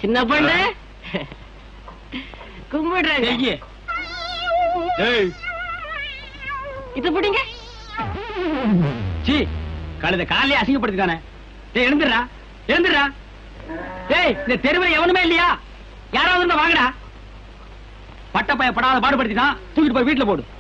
சின்ன பொண்ணு கும்பிடுறாங்க செய்யி. ஏய், இது பிடிங்க சீ, கழுத காலையே அசிங்கப்படுத்திட்டானே டேய் எழுந்துடுறா எழுந்துடுறா டேய் இந்த தெருவில் எவனுமே இல்லையா யாராவது இருந்தா வாங்கடா பட்டப்பைய படாத பாடுபடுத்திட்டான் தூக்கிட்டு போய் வீட்டுல போடு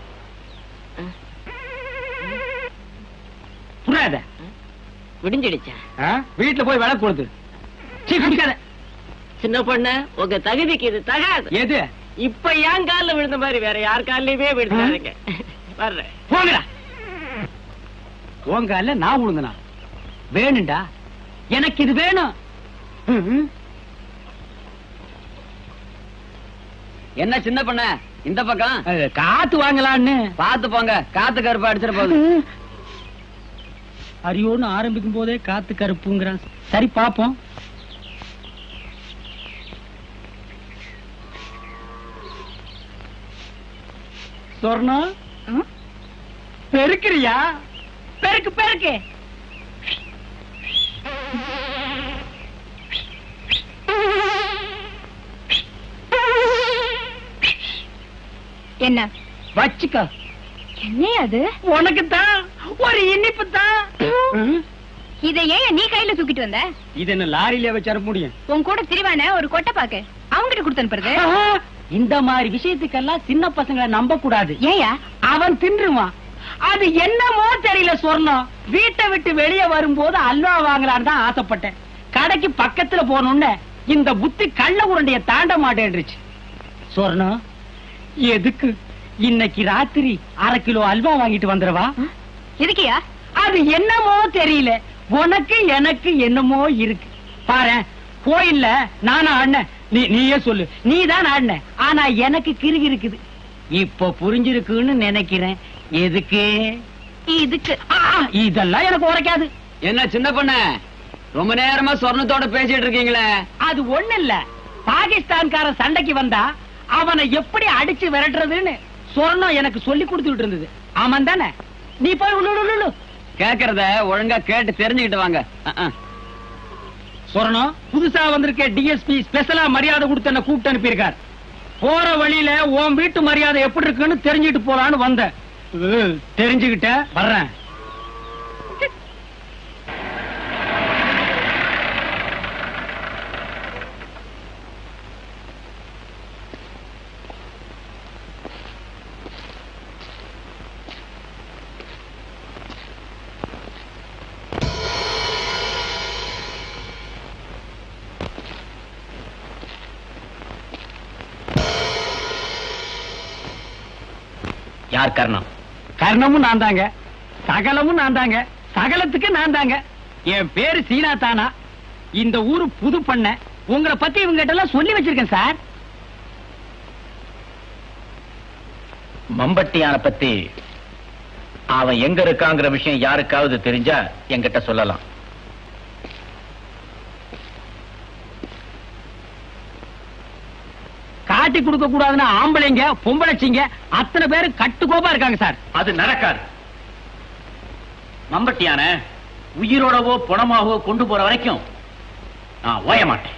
புரியாத விடிஞ்சிடுச்சா வீட்டுல போய் விளக்கு கொடுத்து சீ குடிக்காத சின்ன பொண்ணு உங்க தகுதிக்கு இது தகாது எது இப்ப என் கால்ல விழுந்த மாதிரி வேற யார் கால்லயுமே விழுந்தாருங்க வர்றேன் போங்கடா உங்க அல்ல நான் உழுந்தனா வேணும்டா எனக்கு இது வேணும் ம்ம். என்ன சின்ன பண்ண இந்த பக்கம் அது காத்து வாங்கலான்னு பாத்து போங்க காத்து கருப்பு அடிச்சிட போகுது அரியோன்னு ஆரம்பிக்கும் போதே காத்து கருப்புங்கிறான் சரி பாப்போம் சொர்ணம் பெருக்கிறியா பெருக்கு பெருக்கு என்ன வச்சுக்க என்ன அது உனக்கு தான் ஒரு இனிப்பு தான் இத ஏன் நீ கையில தூக்கிட்டு வந்த இது என்ன லாரியில வச்சு அனுப்ப முடியும் உன் கூட திரிவான ஒரு கொட்டை பாக்கு அவங்கிட்ட கொடுத்து அனுப்புறது இந்த மாதிரி விஷயத்துக்கெல்லாம் சின்ன பசங்களை நம்ப கூடாது ஏயா அவன் தின்றுவான் அது என்னமோ தெரியல சொர்ணம் வீட்டை விட்டு வெளியே வரும்போது அல்வா வாங்கலான்னு தான் ஆசைப்பட்டேன் கடைக்கு பக்கத்துல போனோன்னு இந்த புத்தி கள்ள உருண்டைய தாண்ட மாட்டேன்றுச்சு சொர்ணம் எதுக்கு இன்னைக்கு ராத்திரி அரை கிலோ அல்வா வாங்கிட்டு வந்துடவா எதுக்கியா அது என்னமோ தெரியல உனக்கு எனக்கு என்னமோ இருக்கு பாரு கோயில்ல நானும் ஆடினேன் நீ நீயே சொல்லு நீ தான் ஆடின ஆனா எனக்கு கிறுகி இருக்குது இப்ப புரிஞ்சிருக்குன்னு நினைக்கிறேன் எதுக்கு இதுக்கு ஆ, இதெல்லாம் எனக்கு உரைக்காது என்ன சின்ன பண்ண ரொம்ப நேரமா சொர்ணத்தோட பேசிட்டு இருக்கீங்களே அது ஒண்ணு இல்ல பாகிஸ்தான்காரன் சண்டைக்கு வந்தா அவனை எப்படி அடிச்சு விரட்டுறதுன்னு சொர்ணம் எனக்கு சொல்லி கொடுத்துட்டு இருந்தது ஆமாம் தானே நீ போய் உள்ளு உள்ளு, உள்ளு கேக்குறத ஒழுங்கா கேட்டு தெரிஞ்சுக்கிட்டு வாங்க அஹ், அஹ். சொரணும் புதுசா வந்திருக்க டிஎஸ்பி ஸ்பெஷலா மரியாதை கொடுத்து என்ன கூப்பிட்டு அனுப்பியிருக்கார் போற வழியில உன் வீட்டு மரியாதை எப்படி இருக்குன்னு தெரிஞ்சுட்டு போலான்னு வந்தேன் உ, தெரிஞ்சுக்கிட்ட வர்றேன் யார் கர்ணம் கர்ணமும் நான் தாங்க சகலமும் நான் தாங்க சகலத்துக்கு நான் தாங்க என் பேரு சீனா தானா இந்த ஊரு புது பண்ண உங்களை பத்தி இவங்க எல்லாம் சொல்லி வச்சிருக்கேன் சார் மம்பட்டியான பத்தி அவன் எங்க இருக்காங்கிற விஷயம் யாருக்காவது தெரிஞ்சா என்கிட்ட சொல்லலாம் காட்டி கொடுக்க கூடாதுன்னு ஆம்பளைங்க பொம்பளைச்சிங்க அத்தனை பேரு கட்டுக்கோப்பா இருக்காங்க சார் அது நடக்காது மம்பட்டியான உயிரோடவோ பணமாகவோ கொண்டு போற வரைக்கும் நான் ஓய மாட்டேன்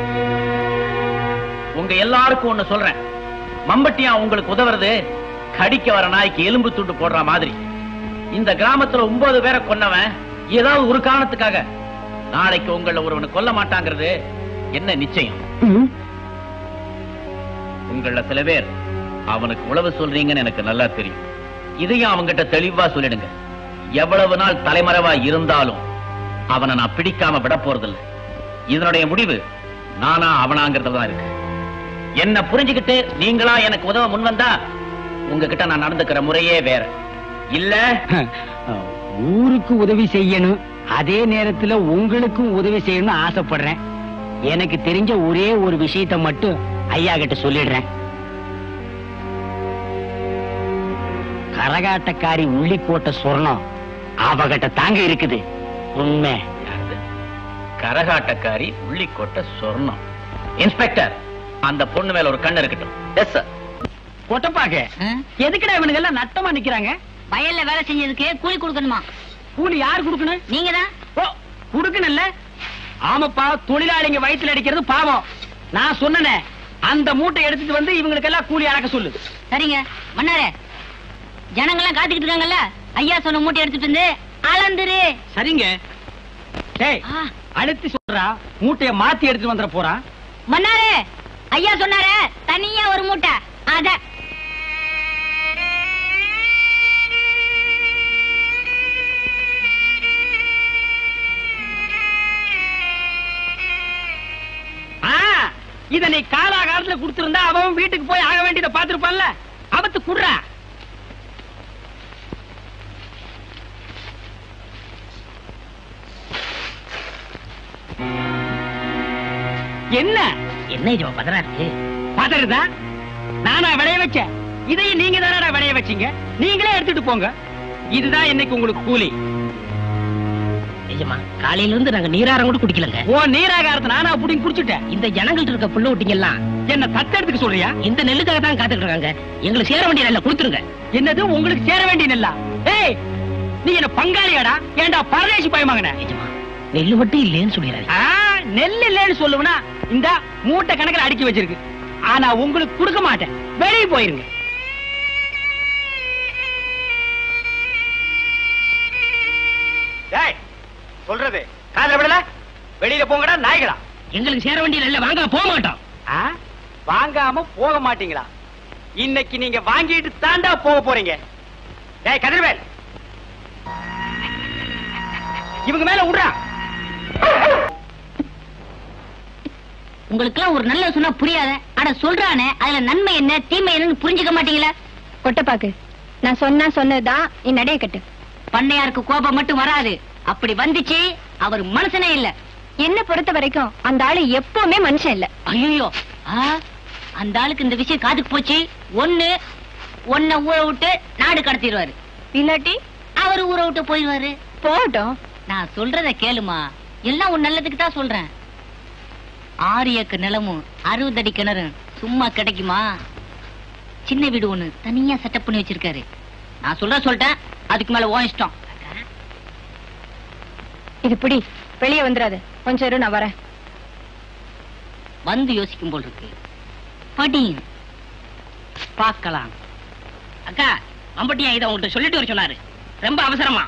உங்க எல்லாருக்கும் ஒண்ணு சொல்றேன் மம்பட்டியா உங்களுக்கு உதவுறது கடிக்க வர நாய்க்கு எலும்பு துண்டு போடுற மாதிரி இந்த கிராமத்துல ஒன்பது பேரை கொன்னவன் ஏதாவது ஒரு காரணத்துக்காக நாளைக்கு உங்கள ஒருவனை கொல்ல மாட்டாங்கிறது என்ன நிச்சயம் உங்கள சில பேர் அவனுக்கு உழவு சொல்றீங்கன்னு எனக்கு நல்லா தெரியும் இதையும் அவங்கிட்ட தெளிவா சொல்லிடுங்க எவ்வளவு நாள் தலைமறைவா இருந்தாலும் அவனை நான் பிடிக்காம விட போறதில்ல இதனுடைய முடிவு நானா அவனாங்கிறதுல தான் இருக்கு என்ன புரிஞ்சுக்கிட்டு நீங்களா எனக்கு உதவ முன் வந்தா உங்ககிட்ட நான் நடந்துக்கிற முறையே வேற இல்ல ஊருக்கு உதவி செய்யணும் அதே நேரத்துல உங்களுக்கும் உதவி செய்யணும்னு ஆசைப்படுறேன் எனக்கு தெரிஞ்ச ஒரே ஒரு விஷயத்தை மட்டும் ஐயா கிட்ட சொல்லிடுறேன் கரகாட்டக்காரி உள்ளிக்கோட்டை சொர்ணம் அவகிட்ட தாங்க இருக்குது உண்மை யாரது? கரகாட்டக்காரி உள்ளிக்கோட்டை சொர்ணம் இன்ஸ்பெக்டர் அந்த பொண்ணு மேல ஒரு கண்ணு இருக்கட்டும் எஸ் சார் கொட்டப்பாக்க எதுக்குடா இவனுங்க எல்லாம் நட்டமா நிக்கிறாங்க வயல்ல வேலை செஞ்சதுக்கு கூலி கொடுக்கணுமா கூலி யார் கொடுக்கணும் நீங்க தான் ஓ குடுக்கணும்ல ஆமாப்பா தொழிலாளிங்க வயித்துல அடிக்கிறது பாவம் நான் சொன்னனே அந்த மூட்டை எடுத்துட்டு வந்து இவங்களுக்கு எல்லாம் கூலி அடக்க சொல்லு சரிங்க மன்னாரே ஜனங்கெல்லாம் காத்துக்கிட்டு இருக்காங்கல்ல ஐயா சொன்ன மூட்டை எடுத்துட்டு வந்து அளந்துரு சரிங்க டேய் ஆ, அழுத்தி சொல்றா மூட்டைய மாத்தி எடுத்துட்டு வந்துட போறான் மன்னாரே ஐயா சொன்னாரே தனியா ஒரு மூட்டை அத ஆ, இத நீ காலாகாலத்துல கொடுத்திருந்தா அவன் வீட்டுக்கு போய் ஆக வேண்டியதை பாத்துருப்பான்ல அவத்து குடுறா என்ன என்ன இது பதறா இருக்கு பதறுதா நானா விளைய வச்சேன் இதையும் நீங்க தானடா விளைய வச்சீங்க நீங்களே எடுத்துட்டு போங்க இதுதான் இன்னைக்கு உங்களுக்கு கூலி நிஜமா காலையில இருந்து நாங்க நீராரம் கூட குடிக்கலங்க ஓ நீராகாரத்தை நானா புடிங்க குடிச்சுட்டேன் இந்த ஜனங்கள்ட்ட இருக்க புள்ள விட்டீங்கல்லாம் என்ன தத்தெடுத்துக்க சொல்றியா இந்த நெல்லுக்காக தான் காத்துக்கிட்டு இருக்காங்க எங்களுக்கு சேர வேண்டிய நெல்லை கொடுத்துருங்க என்னது உங்களுக்கு சேர வேண்டிய நெல்லா ஏய் நீ என்ன பங்காளியாடா ஏன்டா பரதேசி பயமாங்கன நிஜமா நெல்லு மட்டும் இல்லைன்னு சொல்லிடுறாரு ஆ, நெல் இல்லைன்னு சொல்லுவனா இந்த மூட்டை கணக்குல அடுக்கி வச்சிருக்கு ஆனா உங்களுக்கு கொடுக்க மாட்டேன் வெளியே போயிருங்க டேய் சொல்றது காதுல விடல வெளியில போங்கடா நாய்களா எங்களுக்கு சேர வேண்டிய நெல்லை வாங்க போக மாட்டோம் ஆ? வாங்காம போக மாட்டீங்களா இன்னைக்கு நீங்க வாங்கிட்டு தாண்டா போக போறீங்க டேய் கதிர்வேல் இவங்க மேல விடுறா உங்களுக்கு எல்லாம் ஒரு நல்ல சொன்னா புரியாத அட சொல்றானே அதுல நன்மை என்ன தீமை என்னன்னு புரிஞ்சுக்க மாட்டீங்களா கொட்டப்பாக்கு நான் சொன்னா சொன்னதுதான் நீ நடைய கட்டு பண்ணையாருக்கு கோபம் மட்டும் வராது அப்படி வந்துச்சு அவர் மனுஷனே இல்ல என்ன பொறுத்த வரைக்கும் அந்த ஆளு எப்பவுமே மனுஷன் இல்ல ஐயோ அந்த ஆளுக்கு இந்த விஷயம் காதுக்கு போச்சு ஒண்ணு ஒன்ன ஊரை விட்டு நாடு கடத்திடுவாரு இல்லாட்டி அவர் ஊரை விட்டு போயிடுவாரு போகட்டும் நான் சொல்றத கேளுமா எல்லாம் உன் நல்லதுக்கு தான் சொல்றேன் ஆறு ஏக்கர் நிலமும் அறுபது அடி கிணறும் சும்மா கிடைக்குமா சின்ன வீடு ஒண்ணு தனியா செட்டப் பண்ணி வச்சிருக்காரு நான் சொல்ற சொல்லிட்டேன் அதுக்கு மேல ஓ இஷ்டம் இது பிடி வெளியே வந்துடாது கொஞ்சம் இரு நான் வரேன் வந்து யோசிக்கும் போல் இருக்கு படி பார்க்கலாம் அக்கா மம்பட்டியா இதை உங்கள்கிட்ட சொல்லிட்டு வர சொன்னாரு ரொம்ப அவசரமா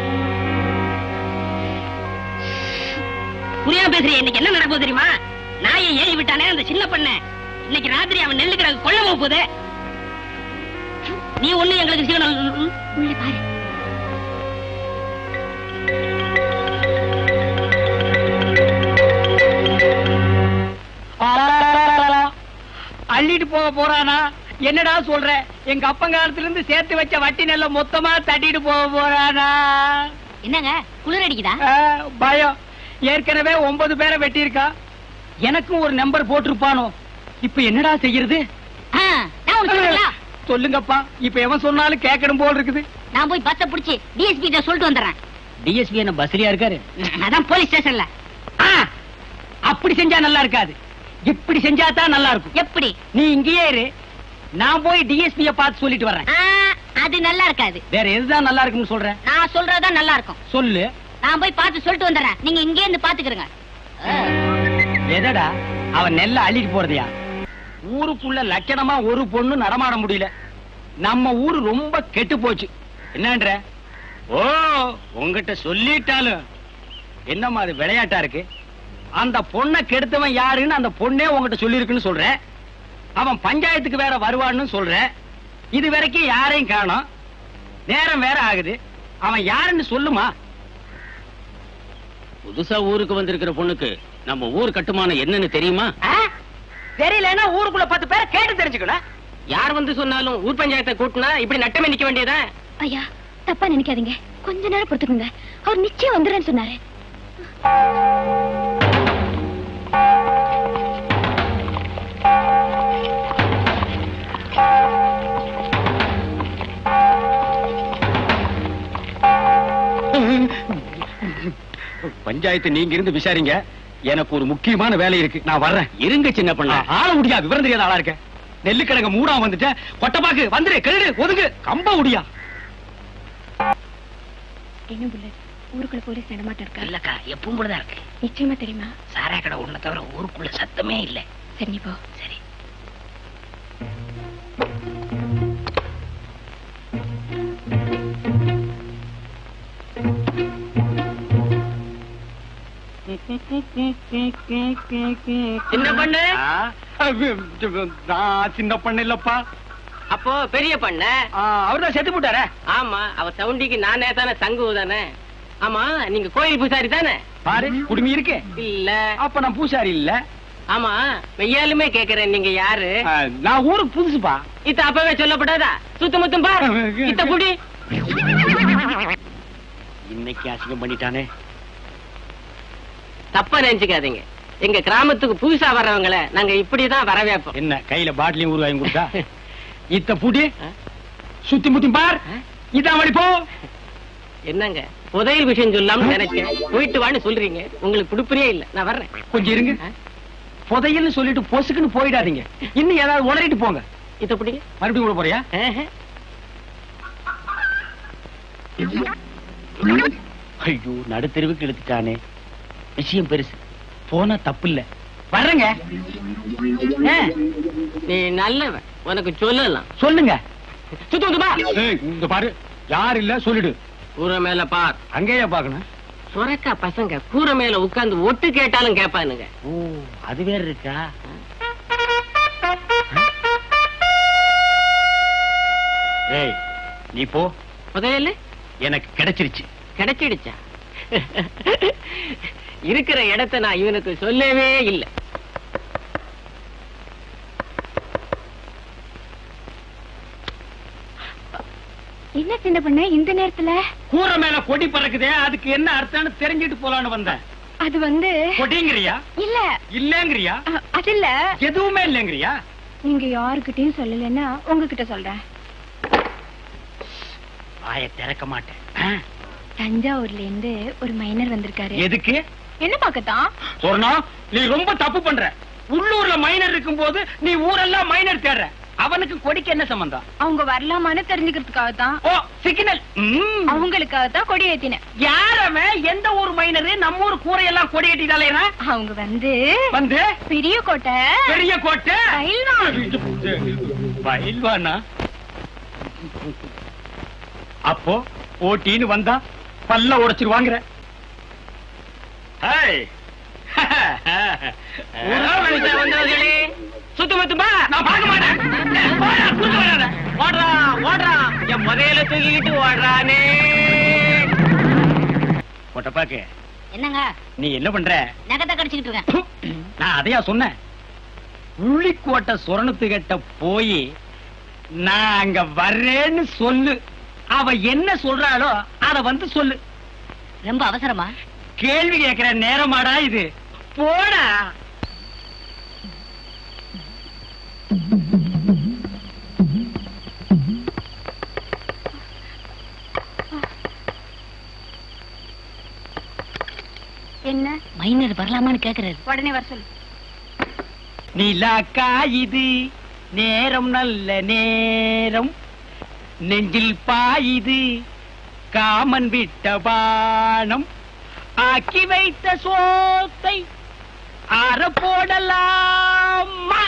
புரியாம பேசுறிய இன்னைக்கு என்ன நடக்கும் தெரியுமா நாயை ஏறி விட்டானே அந்த சின்ன பண்ண இன்னைக்கு ராத்திரி அவன் நெல்லு கிடக்கு கொள்ள போகுது நீ ஒண்ணு எங்களுக்கு சீக்கிரம் உள்ளே பாரு ஆளாளாளாளாளா. அள்ளிட்டு போக போறானா என்னடா சொல்ற எங்க அப்பங்காலத்துல இருந்து சேர்த்து வச்ச வட்டி நெல்ல மொத்தமா தட்டிட்டு போக போறானா என்னங்க குளிர் அடிக்குதா ஆ, பயம் ஏற்கனவே ஒன்பது பேரை வெட்டியிருக்கா எனக்கும் ஒரு நம்பர் போட்டிருப்பானோ இப்ப என்னடா செய்யறது ஆ, நான் ஒண்ணு சொல்லலாம் சொல்லுங்கப்பா இப்ப எவன் சொன்னாலும் கேட்கணும் போல் இருக்குது நான் போய் பஸ்ஸ புடிச்சு டிஎஸ்பி கிட்ட சொல்லிட்டு வந்துடுறேன் டிஎஸ்பி என்ன பஸ்லியா இருக்காரு அதான் போலீஸ் ஸ்டேஷன்ல ஆ, அப்படி செஞ்சா நல்லா இருக்காது இப்படி செஞ்சா தான் நல்லா இருக்கும் எப்படி நீ இங்கேயே இரு நான் போய் டிஎஸ்பிய பார்த்து சொல்லிட்டு வர்றேன் ஆ, அது நல்லா இருக்காது வேற எதுதான் நல்லா இருக்குன்னு சொல்றேன் நான் சொல்றதுதான் நல்லா இருக்கும் சொல்லு நான் போய் பார்த்து சொல்லிட்டு வந்துடுறேன் நீங்க இங்கே இருந்து பாத்துக்கிறங்க எதடா அவன் நெல்ல அள்ளிட்டு போறதையா ஊருக்குள்ள லட்சணமா ஒரு பொண்ணு நடமாட முடியல நம்ம ஊரு ரொம்ப கெட்டு போச்சு என்னன்ற ஓ உங்ககிட்ட சொல்லிட்டாலும் என்னம்மா அது விளையாட்டா இருக்கு அந்த பொண்ணை கெடுத்தவன் யாருன்னு அந்த பொண்ணே உங்ககிட்ட சொல்லியிருக்குன்னு சொல்ற அவன் பஞ்சாயத்துக்கு வேற வருவான்னு சொல்ற இது வரைக்கும் யாரையும் காணோம் நேரம் வேற ஆகுது அவன் யாருன்னு சொல்லுமா புதுசா ஊருக்கு வந்திருக்கிற பொண்ணுக்கு நம்ம ஊர் கட்டுமானம் என்னன்னு தெரியுமா தெரியலன்னா ஊருக்குள்ள பத்து பேரை கேட்டு தெரிஞ்சுக்கணும் யார் வந்து சொன்னாலும் ஊர் பஞ்சாயத்தை கூட்டினா இப்படி நட்டமே நிக்க வேண்டியதா ஐயா தப்பா நினைக்காதீங்க கொஞ்ச நேரம் பொறுத்துக்குங்க அவர் நிச்சயம் வந்துடுறேன்னு சொன்னாரு பஞ்சாயத்து நீங்க இருந்து விசாரிங்க எனக்கு ஒரு முக்கியமான வேலை இருக்கு நான் வர்றேன் இருங்க சின்ன பண்ண ஆள முடியா விவரம் தெரியாத ஆளா இருக்க நெல்லுக்கிழங்க மூடா வந்துட்ட கொட்டப்பாக்கு வந்துரு கெடு ஒதுங்கு கம்ப முடியா என்ன புல்லட் ஊருக்குள்ள போலீஸ் நடமாட்டம் இருக்கா இல்லக்கா எப்பவும் போலதான் இருக்கு நிச்சயமா தெரியுமா சாரா கடை ஒண்ணு தவிர ஊருக்குள்ள சத்தமே இல்ல சரி நீ போ சரி சின்ன பொண்ணு நான் சின்ன பண்ண இல்லப்பா அப்போ பெரிய பண்ண அவர்தான் செத்து போட்டாரே ஆமா அவ சவுண்டிக்கு நானே தானே தங்கு தானே ஆமா நீங்க கோயில் பூசாரி தானே பாரு குடுமி இருக்கு இல்ல அப்ப நான் பூசாரி இல்ல ஆமா மெய்யாலுமே கேக்குறேன் நீங்க யாரு ஆ, நான் ஊருக்கு புதுசுப்பா இத்த அப்பவே சொல்லப்படாதா சுத்த முத்தம் பா இத்த புடி இன்னைக்கு அசிங்கம் பண்ணிட்டானே தப்பா நினைச்சுக்காதீங்க எங்க கிராமத்துக்கு புதுசா வர்றவங்கள நாங்க இப்படிதான் வரவேப்போம் என்ன கையில பாட்டிலையும் ஊர் வாங்கி கொடுத்தா இத்த பூட்டி சுத்தி முத்தி பார் இதான் வழி போ என்னங்க புதையல் விஷயம் சொல்லாம நினைச்சேன் போயிட்டு வான்னு சொல்றீங்க உங்களுக்கு குடுப்புறே இல்ல நான் வர்றேன் கொஞ்சம் இருங்க புதையல்னு சொல்லிட்டு பொசுக்குன்னு போயிடாதீங்க இன்னும் ஏதாவது உளறிட்டு போங்க இத புடிங்க மறுபடியும் கூட போறியா ஆஹா. ஐயோ நடுத்தெருவுக்கு எடுத்துட்டானே விஷயம் பெருசு போனா தப்பு இல்ல வர்றேங்க ஆ, நீ நல்லவன் உனக்கு சொல்லலாம் சொல்லுங்க சுத்த முத்தமா இந்த பாரு யார் இல்ல சொல்லிடு கூரை மேல பார் அங்கேயே பாக்கணும் சுரக்கா பசங்க கூரை மேல உட்கார்ந்து ஒட்டு கேட்டாலும் கேட்பானுங்க ஓ அது வேற இருக்கா ஏய் நீ போ புதையல் எனக்கு கிடைச்சிருச்சு கிடைச்சிடுச்சா இருக்கிற இடத்த நான் இவனுக்கு சொல்லவே இல்ல என்ன சின்ன பண்ண இந்த நேரத்துல கூரை மேல கொடி பறக்குதே அதுக்கு என்ன அர்த்தம்னு தெரிஞ்சிட்டு போலான்னு வந்தேன் அது வந்து கொடிங்கிறியா இல்ல இல்லங்கிறியா அ- அது இல்ல எதுவுமே இல்லங்கிறியா நீங்க யாருக்கிட்டயும் சொல்லலைன்னா உங்ககிட்ட சொல்றேன் வாய திறக்க மாட்டேன் ஆ, தஞ்சாவூர்ல இருந்து ஒரு மைனர் வந்திருக்காரு எதுக்கு என்ன பாக்கத்தான் சொன்னா நீ ரொம்ப தப்பு பண்ற உள்ளூர்ல மைனர் இருக்கும்போது நீ ஊரெல்லாம் மைனர் தேடுற அவனுக்கு கொடிக்கு என்ன சம்பந்தம் அவங்க வரலாமான்னு தெரிஞ்சுக்கிறதுக்காக தான் ஓ சிக்னல் அவங்களுக்காக தான் கொடி ஏத்தினேன் யாரவன் எந்த ஊர் மைனரு நம்ம ஊர் கூரையெல்லாம் கொடி கட்டிட்டாலே அவங்க வந்து வந்து பெரிய கோட்டை பெரிய கோட்டை பயில்வான். பயில்வானா அப்போ போட்டின்னு வந்தா பல்ல உடைச்சிருவாங்கிற ஹேய். ஊரா மனுஷன் வந்தவர்களே சுத்து முத்துமா நான் பார்க்க மாட்டேன் போடா, குறுக்க வராத. ஓடுறா ஓடுறா என் முதல்ல தூக்கிக்கிட்டு ஓடுறானே பொட்டப்பாக்கு என்னங்க நீ என்ன பண்ற நகத்தை கடிச்சுக்கிட்டு இருக்கேன் நான் அதையா சொன்னேன் உள்ளிக்கோட்டை சுரணத்துக்கிட்ட போய் நான் அங்க வர்றேன்னு சொல்லு அவ என்ன சொல்றாளோ அத வந்து சொல்லு ரொம்ப அவசரமா கேள்வி கேட்கிற நேரமாடா இது போடா என்ன மைனர் வரலாமான்னு கேக்குறாரு உடனே வர சொல்லு நிலாக்கா இது நேரம் நல்ல நேரம் நெஞ்சில் பாயுது காமன் விட்ட பானம் ஆக்கி வைத்த சோத்தை அற போடலாமா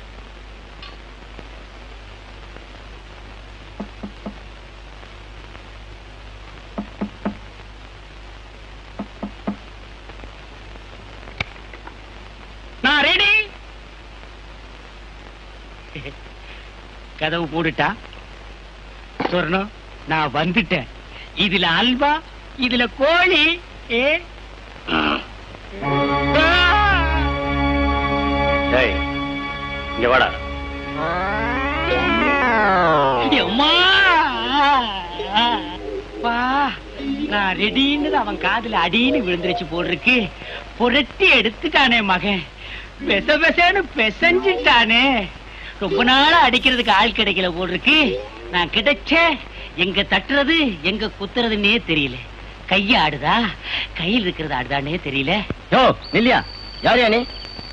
நான் ரெடி கதவு போட்டுட்டா சொர்ணம் நான் வந்துட்டேன் இதுல அல்வா இதுல கோழி ஏ இங்க வாடா எம்மா! வா நான் ரெடின்னு அவன் காதுல அடின்னு விழுந்துருச்சு போல் இருக்கு புரட்டி எடுத்துட்டானே மகன் பெச பெசன்னு பெசஞ்சிட்டானே ரொம்ப நாளா அடிக்கிறதுக்கு ஆள் கிடைக்கல போல் இருக்கு நான் கிடைச்ச எங்க தட்டுறது எங்க குத்துறதுன்னே தெரியல கைய ஆடுதா கையில் இருக்கிறது ஆடுதானே தெரியல யோ நில்லியா யார் நீ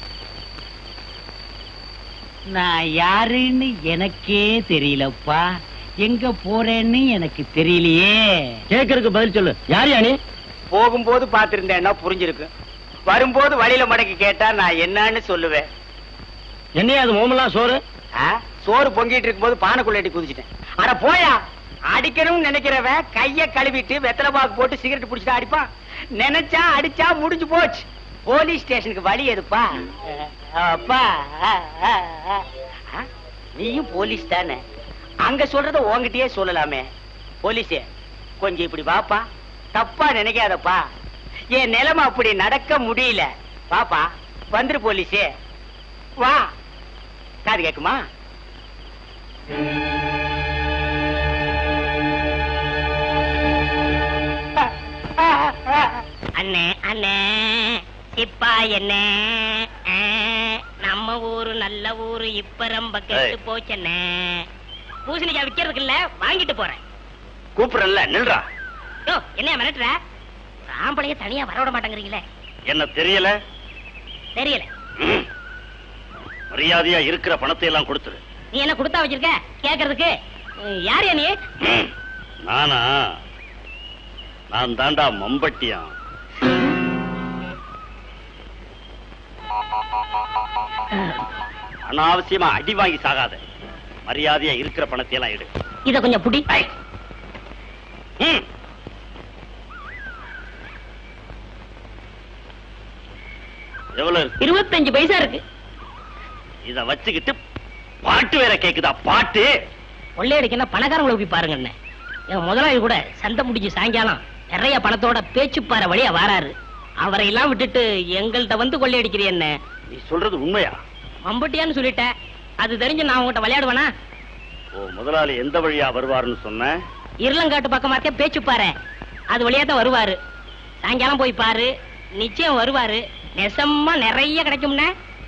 நான் யாருன்னு எனக்கே தெரியலப்பா எங்க போறேன்னு எனக்கு தெரியலையே கேக்குறதுக்கு பதில் சொல்லு யார் நீ போகும்போது பாத்திருந்தேன்னா புரிஞ்சிருக்கு வரும்போது வழியில மடக்கி கேட்டா நான் என்னன்னு சொல்லுவேன் என்னையா அது மோமெல்லாம் சோறு சோறு பொங்கிட்டு இருக்கும்போது பானைக்குள்ள அடி குதிச்சிட்டேன் அட போயா அடிக்கணும்னு நினைக்கிறவன் கைய கழுவிட்டு வெத்தலை பாக்கு போட்டு சிகரெட் புடிச்சிட்டு அடிப்பான் நினைச்சா அடிச்சா முடிஞ்சு போச்சு போலீஸ் ஸ்டேஷனுக்கு வழி எதுப்பா அப்பா ஆ, நீயும் போலீஸ் தானே அங்க சொல்றத உன்கிட்டயே சொல்லலாமே போலீஸே கொஞ்சம் இப்படி வாப்பா தப்பா நினைக்காதப்பா என் நிலைமை அப்படி நடக்க முடியல வாப்பா வந்துரு போலீஸே வா காது கேக்குமா அண்ணே அண்ணே சிப்பா என்ன நம்ம ஊரு நல்ல ஊரு இப்ப ரொம்ப கெட்டு போச்சண்ணே பூசணிக்காய் விக்கிறதுக்கு இல்ல வாங்கிட்டு போறேன் கூப்பிடல நில்றா யோ என்ன மிரட்டுற ஒரு ஆம்பளைய தனியா வரவிட மாட்டேங்கிறீங்களே என்ன தெரியல தெரியல மரியாதையா இருக்கிற பணத்தை எல்லாம் கொடுத்துரு நீ என்ன கொடுத்தா வச்சிருக்க கேக்குறதுக்கு ம், யார் நீ நானா நான் தாண்டா மம்பட்டியா அனாவசியமா அடி வாங்கி சாகாத மரியாதையா இருக்கிற பணத்தை எல்லாம் எடு இத கொஞ்சம் புடி ம். எவ்வளவு இருக்கு இருபத்தஞ்சு பைசா இருக்கு இத வச்சுக்கிட்டு பாட்டு வேற கேக்குதா பாட்டு கொள்ளையடிக்கன்னா பணக்காரங்களை போய் பாருங்க அண்ணே என் முதலாளி கூட சண்டை முடிஞ்சு சாயங்காலம் நிறைய பணத்தோட பேச்சுப்பாறை வழியா வாராரு அவரை எல்லாம் விட்டுட்டு எங்கள்கிட்ட வந்து கொள்ளையடிக்கிறீ என்ன நீ சொல்றது உண்மையா மம்பட்டியான்னு சொல்லிட்டேன் அது தெரிஞ்சு நான் உங்ககிட்ட விளையாடுவேனா ஓ முதலாளி எந்த வழியா வருவாருன்னு சொன்ன இருளங்காட்டு பக்கமா இருக்க பேச்சுப்பாறை அது வழியா தான் வருவாரு சாயங்காலம் போய் பாரு நிச்சயம் வருவாரு நெசமா நிறைய கிடைக்கும்னா